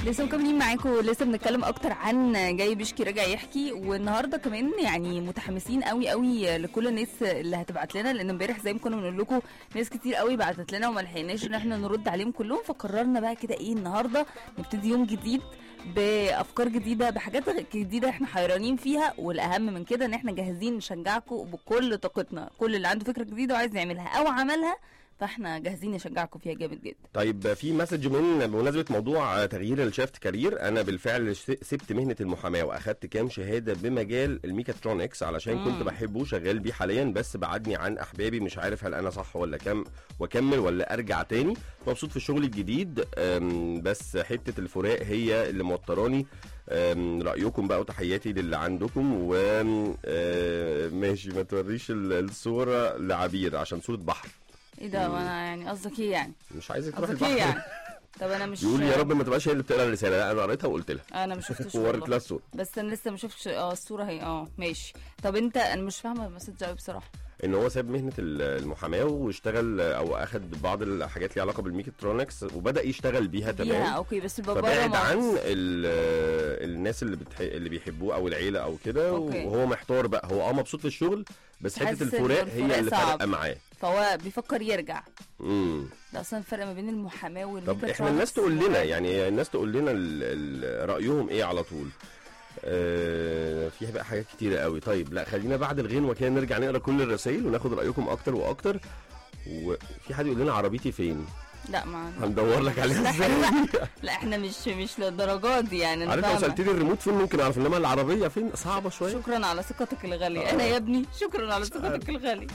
لسه مكملين معاكم لسه بنتكلم اكتر عن جاي بيشكي راجع يحكي والنهارده كمان يعني متحمسين قوي قوي لكل الناس اللي هتبعت لنا لان امبارح زي ما كنا بنقول لكم ناس كتير قوي بعتت لنا وما لحقناش ان احنا نرد عليهم كلهم فقررنا بقى كده ايه النهارده نبتدي يوم جديد بافكار جديده بحاجات جديده احنا حيرانين فيها والاهم من كده ان احنا جاهزين نشجعكم بكل طاقتنا كل اللي عنده فكره جديده وعايز يعملها او عملها فاحنا جاهزين نشجعكم فيها جامد جدا طيب في مسج من بمناسبه موضوع تغيير الشيفت كارير انا بالفعل ش- سبت مهنه المحاماه واخدت كام شهاده بمجال الميكاترونكس علشان كنت مم. بحبه شغال بيه حاليا بس بعدني عن احبابي مش عارف هل انا صح ولا كم واكمل ولا ارجع تاني مبسوط في الشغل الجديد أم، بس حته الفراق هي اللي موتراني أم، رايكم بقى وتحياتي للي عندكم و أم، آه، ماشي ما توريش ال- الصوره لعبير عشان صوره بحر ايه ده وانا يعني قصدك ايه يعني مش عايزك تروح قصدك ايه البحر يعني طب انا مش يقول يا رب ما تبقاش هي اللي بتقرا الرساله لا انا قريتها وقلت لها انا ما شفتش ووريت والله. لها الصوره بس انا لسه ما شفتش اه الصوره هي اه ماشي طب انت انا مش فاهمه المسج قوي بصراحه ان هو ساب مهنه ال- المحاماه واشتغل او اخد بعض الحاجات ليها علاقه بالميكاترونكس وبدا يشتغل بيها بيها تمام اوكي بس بابا فبعد عن ال- الناس اللي بتح... اللي بيحبوه او العيله او كده أوكي. وهو محتار بقى هو اه مبسوط في الشغل بس حاسس حته إن الفراق هي الفراق اللي صعب. فارقه معاه فهو بيفكر يرجع امم ده اصلا الفرق ما بين المحاماه طب والميكاترونكس احنا الناس تقول لنا يعني الناس تقول لنا ال... ال... رايهم ايه على طول آه فيها بقى حاجات كتيرة قوي طيب لا خلينا بعد الغنوة كده نرجع نقرا كل الرسائل وناخد رأيكم أكتر وأكتر وفي حد يقول لنا عربيتي فين لا ما هندور لك عليها لا، ازاي لا احنا مش مش للدرجات دي يعني انا عارف لو فاهمة. سالتني الريموت فين ممكن اعرف انما العربيه فين صعبه شويه شكرا على ثقتك الغاليه آه. انا يا ابني شكرا على ثقتك الغاليه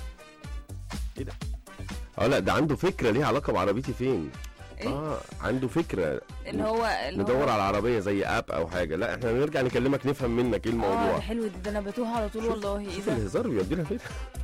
اه لا ده عنده فكره ليها علاقه بعربيتي فين ايه اه عنده فكره اللي هو اللي ندور هو على العربيه زي اب او حاجه لا احنا نرجع نكلمك نفهم منك ايه اه الموضوع ده حلو ده, ده انا بتوه على طول شوف- والله ايه شوف ده الهزار بيودينا فين